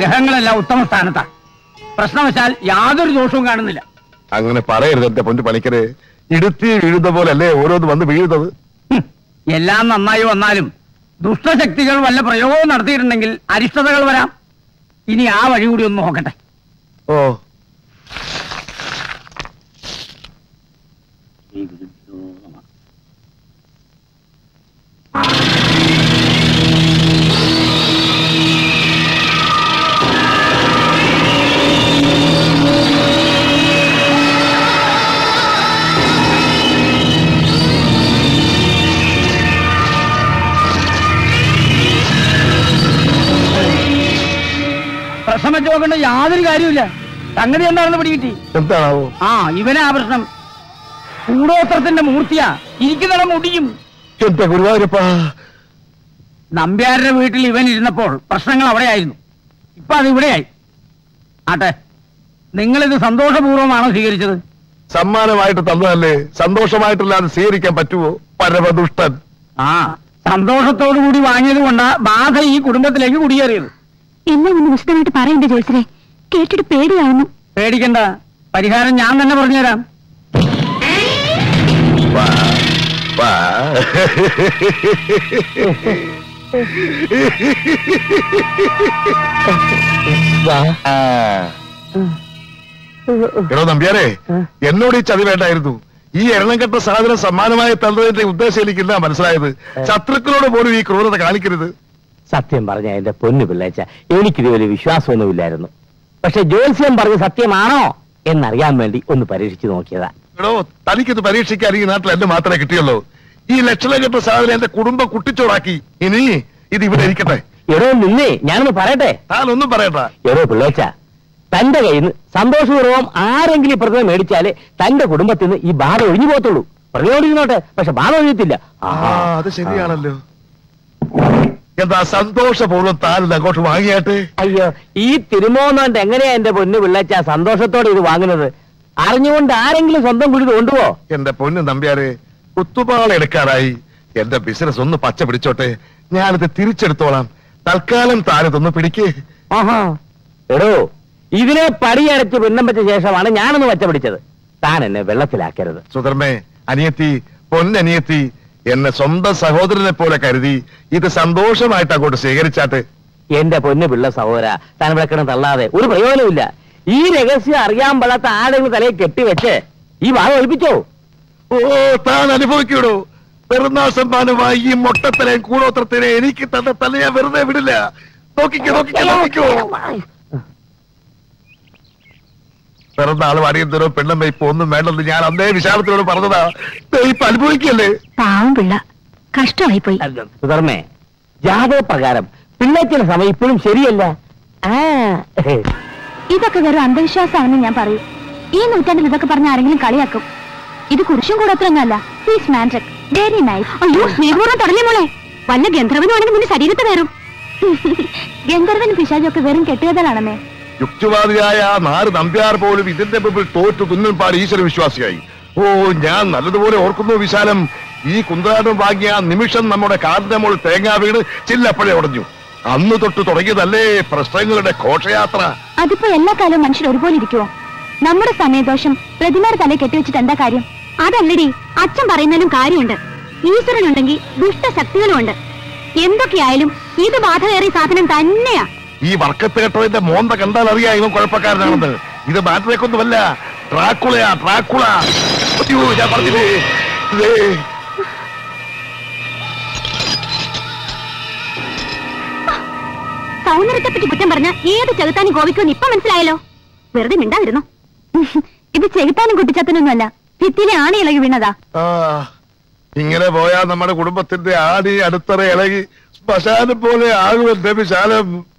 ഗ്രഹങ്ങളെല്ലാം ഉത്തമ സ്ഥാനത്താണ് പ്രശ്നവശാൽ യാതൊരു ദോഷവും കാണുന്നില്ല അങ്ങനെ പറയരുത് എന്റെ പൊന്നു പണിക്കരെ ഇടുത്തി വീഴുന്ന പോലെ അല്ലേ ഓരോന്ന് വന്ന് വീഴുന്നത് ഹും, എല്ലാം നന്നായി വന്നാലും ദുഷ്ടശക്തികൾ വല്ല പ്രയോഗവും നടത്തിയിട്ടുണ്ടെങ്കിൽ അരിഷ്ടതകൾ വരാം ഇനി ആ വഴി കൂടി ഒന്ന് നോക്കട്ടെ ഓ പ്രശ്നം വെച്ച് നോക്കേണ്ട യാതൊരു കാര്യമില്ല സംഗതി എന്താണെന്ന് പിടികിട്ടി എന്താണാവോ ആ ഇവനാ പ്രശ്നം കൂടോത്രത്തിന്റെ മൂർത്തിയാ ഇരിക്കുന്നിടം മുടിയും എന്റെ ഗുരുവായൂരപ്പ നമ്പ്യാരുടെ വീട്ടിൽ ഇവൻ ഇരുന്നപ്പോൾ പ്രശ്നങ്ങൾ അവിടെയായിരുന്നു ഇപ്പൊ അത് ഇവിടെയായി ആട്ടെ നിങ്ങളിത് സന്തോഷപൂർവ്വമാണോ സ്വീകരിച്ചത് സമ്മാനമായിട്ട് തന്നതല്ലേ സന്തോഷമായിട്ടല്ലാതെ സ്വീകരിക്കാൻ പറ്റുമോ പരമദുഷ്ടൻ ആ സന്തോഷത്തോടു കൂടി വാങ്ങിയത് കൊണ്ടാ ബാധ ഈ കുടുംബത്തിലേക്ക് കുടിയേറിയത് എല്ലാം ഒന്ന് വിശദമായിട്ട് പറയണ്ടേ ജോത്സരെ കേട്ടിട്ട് പേടിയാവുന്നു പേടിക്കണ്ട പരിഹാരം ഞാൻ തന്നെ പറഞ്ഞുതരാം വാ, വാ. ആ. എടോ നമ്പ്യാരെ എന്നോട് ഈ ചതി വേണ്ടായിരുന്നു ഈ എണ്ണം കെട്ട സാധനം സമ്മാനമായി തന്നതിന്റെ ഉദ്ദേശം എനിക്കില്ല മനസ്സിലായത് ശത്രുക്കളോട് പോലും ഈ ക്രൂരത കാണിക്കരുത് സത്യം പറഞ്ഞ എന്റെ പൊന്നു പിള്ളേച്ച എനിക്കിത് വലിയ വിശ്വാസമൊന്നുമില്ലായിരുന്നു പക്ഷെ ജ്യോത്സ്യം പറഞ്ഞ സത്യമാണോ എന്നറിയാൻ വേണ്ടി ഒന്ന് പരീക്ഷിച്ചു നോക്കിയതാ എടോ തനിക്കിത് പരീക്ഷിക്കാൻ ഈ നാട്ടിൽ എന്നെ മാത്രമേ കിട്ടിയുള്ളൂ ഈ ലക്ഷണം കെട്ട സാധനം എന്റെ കുടുംബം കുട്ടിച്ചോടാക്കി ഇനി ഇത് ഇവിടെ ഇരിക്കട്ടെ എടോ നിന്നേ ഞാനൊന്ന് പറയട്ടെ താനൊന്നും പറയണ്ട എടോ പിള്ളേച്ച തന്റെ കയ്യിൽ നിന്ന് സന്തോഷപൂർവ്വം ആരെങ്കിലും ഈ പ്രതിമ മേടിച്ചാലേ തന്റെ കുടുംബത്തിൽ നിന്ന് ഈ ബാധ ഒഴിഞ്ഞു പോകത്തുള്ളൂ പ്രതിമ പക്ഷെ ബാധ ഒഴിയത്തില്ല ആ അത് ശരിയാണല്ലോ എന്താ സന്തോഷപൂർവ്വം താൻ അങ്ങോട്ട് വാങ്ങിയാട്ടെ അയ്യോ ഈ തിരുമോന്നുകൊണ്ട് എങ്ങനെയാ എന്റെ പൊന്നു പിള്ളേച്ച സന്തോഷത്തോടെ ഇത് വാങ്ങുന്നത് അറിഞ്ഞുകൊണ്ട് ആരെങ്കിലും സ്വന്തം കുഴി കൊണ്ടുപോ എന്റെ പൊന്ന് നമ്പ്യാരെ കുത്തുപാള എടുക്കാറായി എന്റെ ബിസിനസ് ഒന്ന് പച്ച പിടിച്ചോട്ടെ ഞാനിത് തിരിച്ചെടുത്തോളാം തൽക്കാലം താനിതൊന്ന് പിടിക്കേ ആഹാ എടോ ഇതിനെ പടിയടച്ച് പിന്നം വെച്ച ശേഷമാണ് ഞാനൊന്ന് വച്ച പിടിച്ചത് താൻ എന്നെ വെള്ളത്തിലാക്കരുത് സുധർമ്മേ അനിയത്തി പൊന്നനിയത്തി എന്നെ സ്വന്തം സഹോദരനെ പോലെ കരുതി ഇത് സന്തോഷമായിട്ട് അങ്ങോട്ട് സ്വീകരിച്ചാട്ടെ എന്റെ പൊന്നു പിള്ള സഹോദര താൻ ഇവിടെ കിടന്ന് തള്ളാതെ ഒരു പ്രയോജനമില്ല ഈ രഹസ്യം അറിയാൻ പാടാത്ത ആരെങ്കിലും തലയിൽ കെട്ടിവെച്ച് ഈ ഭാഗം ഒഴിപ്പിച്ചോ ഓ താൻ അനുഭവിക്കൂടോ പെരുന്നാൾ സമ്മാനമായി ഈ മൊട്ടത്തലയും കൂടോത്രത്തിനെ എനിക്ക് തന്ന തല ഞാൻ വെറുതെ വിടില്ല നോക്കിക്കോ നോക്കിക്കോ നോക്കിക്കോ പിറന്നാൾ അടിയന്തരോ പെണ്ണമ്മ ഇപ്പൊ ഒന്നും വേണ്ടെന്ന് ഞാൻ അന്നേ വിശാലത്തിനോട് പറഞ്ഞതാ ദേ ഇപ്പൊ അനുഭവിക്കല്ലേ പാവം പിള്ള കഷ്ടമായി പോയി സുധർമ്മേ ജാതക പ്രകാരം പിള്ളേച്ചിന്റെ സമയം ഇപ്പോഴും ശരിയല്ല ആ ഇതൊക്കെ വെറും അന്ധവിശ്വാസമാണെന്ന് ഞാൻ പറയും ഈ നൂറ്റാണ്ടിൽ ഇതൊക്കെ പറഞ്ഞ ആരെങ്കിലും കളിയാക്കും ഇത് കുരിശും കൂടത്രൊന്നുമല്ല ഹീസ് മാൻഡ്രക് വെരി നൈസ് അയ്യോ സ്നേഹപൂർവ്വം തുടങ്ങി മോളെ വല്ല ഗന്ധർവനും ആണെങ്കിൽ നിന്റെ ശരീരത്തെ കയറും ഗന്ധർവനും പിശാചൊക്കെ വെറും കെട്ടുകഥകളാണെന്നേ യുക്തിവാദിയായ ആ നാല് നമ്പ്യാർ പോലും ഇതിന്റെ മുമ്പിൽ തോറ്റു കുന്നൻപാട് ഈശ്വര വിശ്വാസിയായി ഓ ഞാൻ നല്ലതുപോലെ ഓർക്കുന്നു വിശാലം ഈ കുന്തരാടം വാങ്ങിയ ആ നിമിഷം നമ്മുടെ കാറിന്റെ മുകളിൽ തേങ്ങാ വീണ് ചില്ലപ്പഴേ ഉടഞ്ഞു അന്ന് തൊട്ട് തുടങ്ങിയതല്ലേ പ്രശ്നങ്ങളുടെ ഘോഷയാത്ര അതിപ്പോ എല്ലാ കാലവും മനുഷ്യർ ഒരുപോലെ ഇരിക്കുവോ നമ്മുടെ സമയദോഷം പ്രതിമാർ തലയിൽ കെട്ടിവെച്ചിട്ട് എന്താ കാര്യം അതല്ലടി അച്ഛൻ പറയുന്നതിലും കാര്യമുണ്ട് ഈശ്വരനുണ്ടെങ്കിൽ ദുഷ്ടശക്തികളും ഉണ്ട് എന്തൊക്കെയായാലും ഇത് ബാധകേറിയ സാധനം തന്നെയാ ഈ വർക്കത്ത് കെട്ടതിന്റെ മോന്ത കണ്ടാൽ അറിയാം ഇവൻ കുഴപ്പക്കാരനാണെന്ന് ഇത് ബാറ്ററിക്കൊന്നുമല്ല ട്രാക്കുളയാ ട്രാക്കുള അയ്യോ ഞാൻ പറഞ്ഞില്ലേ ദേ, സൗന്ദര്യത്തെ പറ്റി കുറ്റം പറഞ്ഞ ഏത് ചെകുത്താനും കോപിക്കുമെന്ന് ഇപ്പൊ മനസ്സിലായല്ലോ വെറുതെ മിണ്ടാതിരുന്നു ഇത് ചെകുത്താനും കുട്ടിച്ചത്തനൊന്നുമല്ല ഭിത്തിയിലെ ആണി ഇളകി വീണതാ ആ ഇങ്ങനെ പോയാൽ നമ്മുടെ കുടുംബത്തിന്റെ ആടി അടുത്തറ ഇളകി ശ്മശാനം പോലെ ആകുമെന്റെ വിശാലം